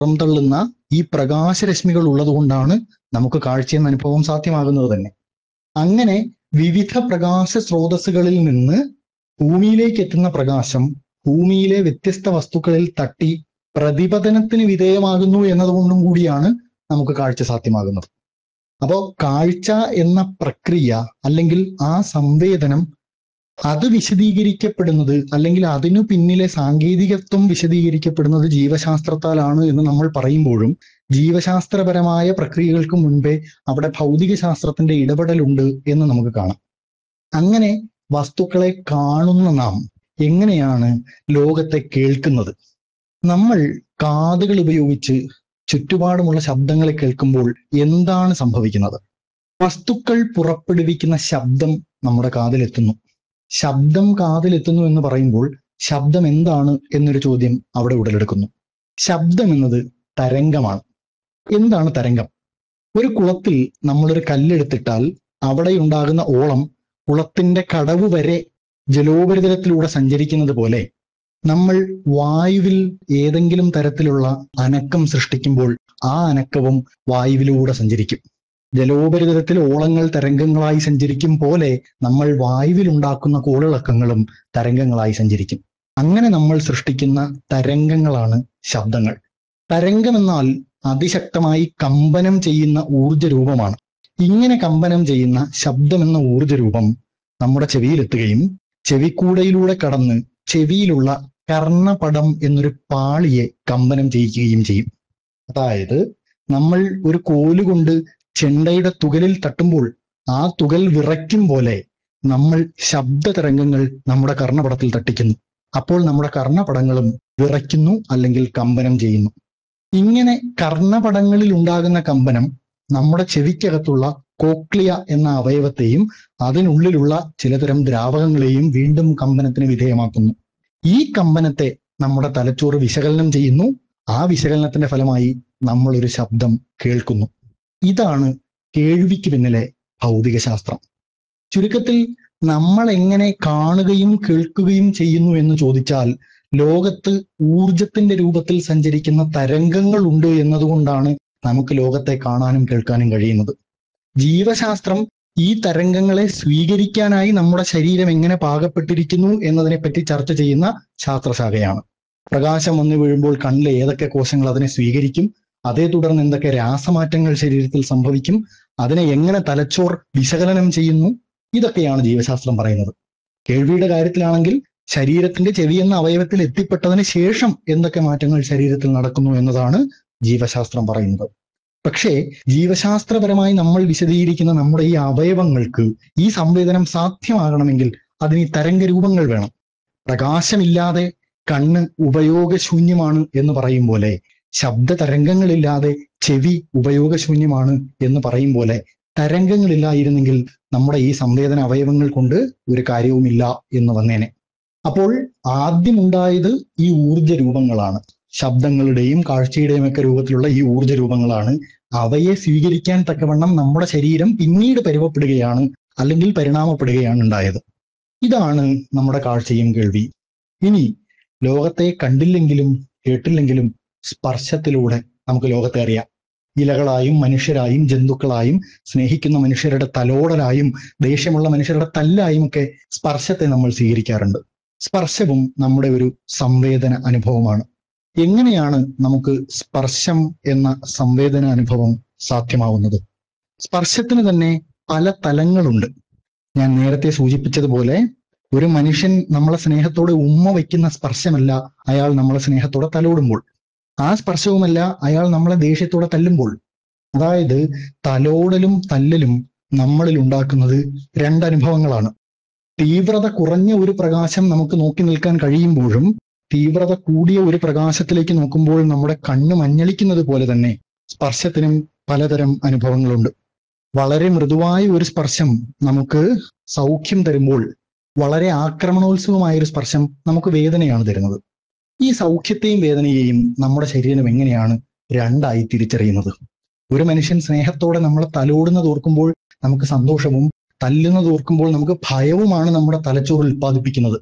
പുറന്തള്ളുന്ന ഈ പ്രകാശരശ്മികൾ ഉള്ളതുകൊണ്ടാണ് നമുക്ക് കാഴ്ചയെന്ന അനുഭവം സാധ്യമാകുന്നത് തന്നെ അങ്ങനെ വിവിധ പ്രകാശ സ്രോതസ്സുകളിൽ നിന്ന് ഭൂമിയിലേക്ക് എത്തുന്ന പ്രകാശം ഭൂമിയിലെ വ്യത്യസ്ത വസ്തുക്കളിൽ തട്ടി പ്രതിപതനത്തിന് വിധേയമാകുന്നു എന്നതുകൊണ്ടും കൂടിയാണ് നമുക്ക് കാഴ്ച സാധ്യമാകുന്നത് അപ്പോ കാഴ്ച എന്ന പ്രക്രിയ അല്ലെങ്കിൽ ആ സംവേദനം അത് വിശദീകരിക്കപ്പെടുന്നത് അല്ലെങ്കിൽ അതിനു പിന്നിലെ സാങ്കേതികത്വം വിശദീകരിക്കപ്പെടുന്നത് ജീവശാസ്ത്രത്താലാണ് എന്ന് നമ്മൾ പറയുമ്പോഴും ജീവശാസ്ത്രപരമായ പ്രക്രിയകൾക്ക് മുൻപേ അവിടെ ഭൗതിക ശാസ്ത്രത്തിന്റെ ഇടപെടലുണ്ട് എന്ന് നമുക്ക് കാണാം അങ്ങനെ വസ്തുക്കളെ കാണുന്ന നാം എങ്ങനെയാണ് ലോകത്തെ കേൾക്കുന്നത് നമ്മൾ കാതുകൾ ഉപയോഗിച്ച് ചുറ്റുപാടുമുള്ള ശബ്ദങ്ങളെ കേൾക്കുമ്പോൾ എന്താണ് സംഭവിക്കുന്നത് വസ്തുക്കൾ പുറപ്പെടുവിക്കുന്ന ശബ്ദം നമ്മുടെ കാതിലെത്തുന്നു ശബ്ദം കാതിലെത്തുന്നു എന്ന് പറയുമ്പോൾ ശബ്ദം എന്താണ് എന്നൊരു ചോദ്യം അവിടെ ഉടലെടുക്കുന്നു ശബ്ദം എന്നത് തരംഗമാണ് എന്താണ് തരംഗം ഒരു കുളത്തിൽ നമ്മളൊരു കല്ലെടുത്തിട്ടാൽ അവിടെ ഉണ്ടാകുന്ന ഓളം കുളത്തിന്റെ കടവ് വരെ ജലോപരിതലത്തിലൂടെ സഞ്ചരിക്കുന്നത് പോലെ നമ്മൾ വായുവിൽ ഏതെങ്കിലും തരത്തിലുള്ള അനക്കം സൃഷ്ടിക്കുമ്പോൾ ആ അനക്കവും വായുവിലൂടെ സഞ്ചരിക്കും ജലോപരിതലത്തിൽ ഓളങ്ങൾ തരംഗങ്ങളായി സഞ്ചരിക്കും പോലെ നമ്മൾ വായുവിൽ ഉണ്ടാക്കുന്ന കോളിളക്കങ്ങളും തരംഗങ്ങളായി സഞ്ചരിക്കും അങ്ങനെ നമ്മൾ സൃഷ്ടിക്കുന്ന തരംഗങ്ങളാണ് ശബ്ദങ്ങൾ തരംഗം എന്നാൽ അതിശക്തമായി കമ്പനം ചെയ്യുന്ന ഊർജ രൂപമാണ് ഇങ്ങനെ കമ്പനം ചെയ്യുന്ന ശബ്ദമെന്ന ഊർജ രൂപം നമ്മുടെ ചെവിയിലെത്തുകയും ചെവിക്കൂടയിലൂടെ കടന്ന് ചെവിയിലുള്ള കർണപടം എന്നൊരു പാളിയെ കമ്പനം ചെയ്യിക്കുകയും ചെയ്യും അതായത് നമ്മൾ ഒരു കോലുകൊണ്ട് ചെണ്ടയുടെ തുകലിൽ തട്ടുമ്പോൾ ആ തുകൽ വിറയ്ക്കും പോലെ നമ്മൾ ശബ്ദ തരംഗങ്ങൾ നമ്മുടെ കർണപടത്തിൽ തട്ടിക്കുന്നു അപ്പോൾ നമ്മുടെ കർണപടങ്ങളും വിറയ്ക്കുന്നു അല്ലെങ്കിൽ കമ്പനം ചെയ്യുന്നു ഇങ്ങനെ കർണപടങ്ങളിൽ ഉണ്ടാകുന്ന കമ്പനം നമ്മുടെ ചെവിക്കകത്തുള്ള കോക്ലിയ എന്ന അവയവത്തെയും അതിനുള്ളിലുള്ള ചിലതരം ദ്രാവകങ്ങളെയും വീണ്ടും കമ്പനത്തിന് വിധേയമാക്കുന്നു ഈ കമ്പനത്തെ നമ്മുടെ തലച്ചോറ് വിശകലനം ചെയ്യുന്നു ആ വിശകലനത്തിന്റെ ഫലമായി നമ്മൾ ഒരു ശബ്ദം കേൾക്കുന്നു ഇതാണ് കേൾവിക്ക് പിന്നിലെ ഭൗതിക ശാസ്ത്രം ചുരുക്കത്തിൽ നമ്മൾ എങ്ങനെ കാണുകയും കേൾക്കുകയും ചെയ്യുന്നു എന്ന് ചോദിച്ചാൽ ലോകത്ത് ഊർജത്തിന്റെ രൂപത്തിൽ സഞ്ചരിക്കുന്ന തരംഗങ്ങൾ ഉണ്ട് എന്നതുകൊണ്ടാണ് നമുക്ക് ലോകത്തെ കാണാനും കേൾക്കാനും കഴിയുന്നത് ജീവശാസ്ത്രം ഈ തരംഗങ്ങളെ സ്വീകരിക്കാനായി നമ്മുടെ ശരീരം എങ്ങനെ പാകപ്പെട്ടിരിക്കുന്നു എന്നതിനെപ്പറ്റി ചർച്ച ചെയ്യുന്ന ശാസ്ത്രശാഖയാണ് പ്രകാശം വന്നു വീഴുമ്പോൾ കണ്ണിലെ ഏതൊക്കെ കോശങ്ങൾ അതിനെ സ്വീകരിക്കും അതേ തുടർന്ന് എന്തൊക്കെ രാസമാറ്റങ്ങൾ ശരീരത്തിൽ സംഭവിക്കും അതിനെ എങ്ങനെ തലച്ചോർ വിശകലനം ചെയ്യുന്നു ഇതൊക്കെയാണ് ജീവശാസ്ത്രം പറയുന്നത് കേൾവിയുടെ കാര്യത്തിലാണെങ്കിൽ ശരീരത്തിന്റെ ചെവി എന്ന അവയവത്തിൽ എത്തിപ്പെട്ടതിന് ശേഷം എന്തൊക്കെ മാറ്റങ്ങൾ ശരീരത്തിൽ നടക്കുന്നു എന്നതാണ് ജീവശാസ്ത്രം പറയുന്നത് പക്ഷേ ജീവശാസ്ത്രപരമായി നമ്മൾ വിശദീകരിക്കുന്ന നമ്മുടെ ഈ അവയവങ്ങൾക്ക് ഈ സംവേദനം സാധ്യമാകണമെങ്കിൽ അതിന് ഈ തരംഗ രൂപങ്ങൾ വേണം പ്രകാശമില്ലാതെ കണ്ണ് ഉപയോഗശൂന്യമാണ് എന്ന് പറയും പോലെ ശബ്ദ തരംഗങ്ങളില്ലാതെ ചെവി ഉപയോഗശൂന്യമാണ് എന്ന് പറയും പോലെ തരംഗങ്ങളില്ലായിരുന്നെങ്കിൽ നമ്മുടെ ഈ സംവേദന അവയവങ്ങൾ കൊണ്ട് ഒരു കാര്യവുമില്ല എന്ന് വന്നേനെ അപ്പോൾ ആദ്യം ഉണ്ടായത് ഈ ഊർജ രൂപങ്ങളാണ് ശബ്ദങ്ങളുടെയും കാഴ്ചയുടെയും ഒക്കെ രൂപത്തിലുള്ള ഈ ഊർജ രൂപങ്ങളാണ് അവയെ സ്വീകരിക്കാൻ തക്കവണ്ണം നമ്മുടെ ശരീരം പിന്നീട് പരുവപ്പെടുകയാണ് അല്ലെങ്കിൽ പരിണാമപ്പെടുകയാണ് ഉണ്ടായത് ഇതാണ് നമ്മുടെ കാഴ്ചയും കേൾവി ഇനി ലോകത്തെ കണ്ടില്ലെങ്കിലും കേട്ടില്ലെങ്കിലും സ്പർശത്തിലൂടെ നമുക്ക് ലോകത്തെ അറിയാം ഇലകളായും മനുഷ്യരായും ജന്തുക്കളായും സ്നേഹിക്കുന്ന മനുഷ്യരുടെ തലോടലായും ദേഷ്യമുള്ള മനുഷ്യരുടെ തല്ലായും ഒക്കെ സ്പർശത്തെ നമ്മൾ സ്വീകരിക്കാറുണ്ട് സ്പർശവും നമ്മുടെ ഒരു സംവേദന അനുഭവമാണ് എങ്ങനെയാണ് നമുക്ക് സ്പർശം എന്ന സംവേദന അനുഭവം സാധ്യമാവുന്നത് സ്പർശത്തിന് തന്നെ പല തലങ്ങളുണ്ട് ഞാൻ നേരത്തെ സൂചിപ്പിച്ചതുപോലെ ഒരു മനുഷ്യൻ നമ്മളെ സ്നേഹത്തോടെ ഉമ്മ വയ്ക്കുന്ന സ്പർശമല്ല അയാൾ നമ്മളെ സ്നേഹത്തോടെ തലോടുമ്പോൾ ആ സ്പർശവുമല്ല അയാൾ നമ്മളെ ദേഷ്യത്തോടെ തല്ലുമ്പോൾ അതായത് തലോടലും തല്ലലും നമ്മളിൽ ഉണ്ടാക്കുന്നത് രണ്ടനുഭവങ്ങളാണ് തീവ്രത കുറഞ്ഞ ഒരു പ്രകാശം നമുക്ക് നോക്കി നിൽക്കാൻ കഴിയുമ്പോഴും തീവ്രത കൂടിയ ഒരു പ്രകാശത്തിലേക്ക് നോക്കുമ്പോൾ നമ്മുടെ കണ്ണ് മഞ്ഞളിക്കുന്നത് പോലെ തന്നെ സ്പർശത്തിനും പലതരം അനുഭവങ്ങളുണ്ട് വളരെ മൃദുവായ ഒരു സ്പർശം നമുക്ക് സൗഖ്യം തരുമ്പോൾ വളരെ ആക്രമണോത്സവമായ ഒരു സ്പർശം നമുക്ക് വേദനയാണ് തരുന്നത് ഈ സൗഖ്യത്തെയും വേദനയെയും നമ്മുടെ ശരീരം എങ്ങനെയാണ് രണ്ടായി തിരിച്ചറിയുന്നത് ഒരു മനുഷ്യൻ സ്നേഹത്തോടെ നമ്മളെ തലോടുന്നത് ഓർക്കുമ്പോൾ നമുക്ക് സന്തോഷവും തല്ലുന്നത് ഓർക്കുമ്പോൾ നമുക്ക് ഭയവുമാണ് നമ്മുടെ തലച്ചോറ് ഉൽപ്പാദിപ്പിക്കുന്നത്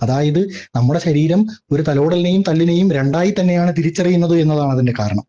അതായത് നമ്മുടെ ശരീരം ഒരു തലോടലിനെയും തല്ലിനെയും രണ്ടായി തന്നെയാണ് തിരിച്ചറിയുന്നത് എന്നതാണ് അതിന്റെ കാരണം